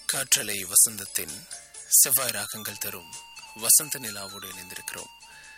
காற்றலை வசந்தத்தின் செவ்வாய் ராகங்கள் தரும் வசந்த நிலாவோடு இணைந்திருக்கிறோம்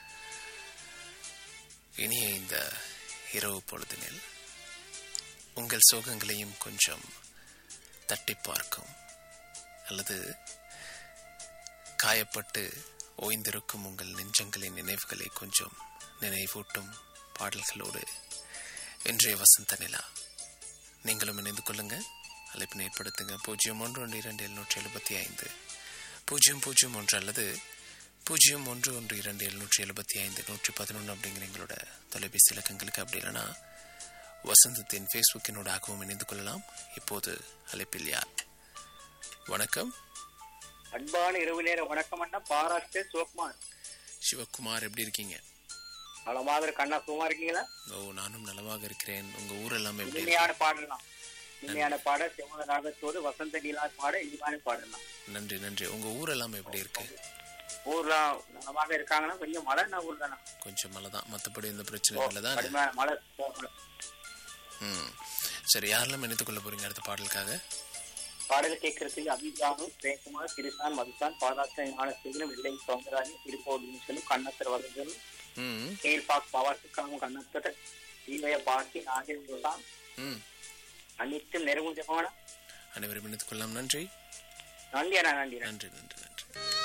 இனிய இந்த இரவு பொழுதினில் உங்கள் சோகங்களையும் கொஞ்சம் தட்டி பார்க்கும் அல்லது காயப்பட்டு ஓய்ந்திருக்கும் உங்கள் நெஞ்சங்களின் நினைவுகளை கொஞ்சம் நினைவூட்டும் பாடல்களோடு இன்றைய வசந்த நிலா நீங்களும் இணைந்து கொள்ளுங்க அழைப்பினை ஏற்படுத்துங்க பூஜ்ஜியம் ஒன்று ஒன்று இரண்டு எழுநூற்றி எழுபத்தி ஐந்து பூஜ்ஜியம் பூஜ்ஜியம் ஒன்று அல்லது பூஜ்ஜியம் ஒன்று ஒன்று இரண்டு எழுநூற்றி எழுபத்தி ஐந்து நூற்றி பதினொன்று அப்படிங்கிற எங்களோட தொலைபேசி இலக்கங்களுக்கு அப்படி இல்லைன்னா வசந்தத்தின் ஃபேஸ்புக்கினூடாகவும் இணைந்து கொள்ளலாம் இப்போது அழைப்பில் யார் வணக்கம் அன்பான இரவு நேர வணக்கம் அண்ணா பாராட்டு சிவகுமார் சிவகுமார் எப்படி இருக்கீங்க நலமாக இருக்க அண்ணா சும்மா இருக்கீங்களா ஓ நானும் நலமாக இருக்கிறேன் உங்க ஊர் எல்லாம் எப்படி இருக்கு? இனிமையான பாடலாம் இனிமையான பாடல் சிவன ராகத்தோடு வசந்த நீலா பாட இனிமையான பாடலாம் நன்றி நன்றி உங்க ஊர் எல்லாம் எப்படி இருக்கு ஊர்ல நலமாக இருக்காங்கன்னா கொஞ்சம் மழை நான் ஊர் தானே கொஞ்சம் மழை தான் மற்றபடி எந்த பிரச்சனையும் இல்லை தான் கடுமையான மழை ம் சரி யாரெல்லாம் இணைத்துக் கொள்ள போறீங்க அடுத்த பாடலுக்காக பாடல் கேட்கறதுக்கு அபிஜானு பிரேம்குமார் கிருஷ்ணான் மதுசான் பாதாச ஞானசேகரம் வெள்ளை சௌந்தராஜன் திருப்போடு சொல்லி கண்ணத்தர் வளர்ந்தல் ம் கேள்பாக் பவாசுக்காம கண்ணத்தர் தீவய பாக்கி நாகேந்திரதான் ம் அனைத்தும் நெருங்கும் ஜெபமான அனைவரும் இணைத்துக் கொள்ளலாம் நன்றி நன்றி அண்ணா நன்றி நன்றி நன்றி நன்றி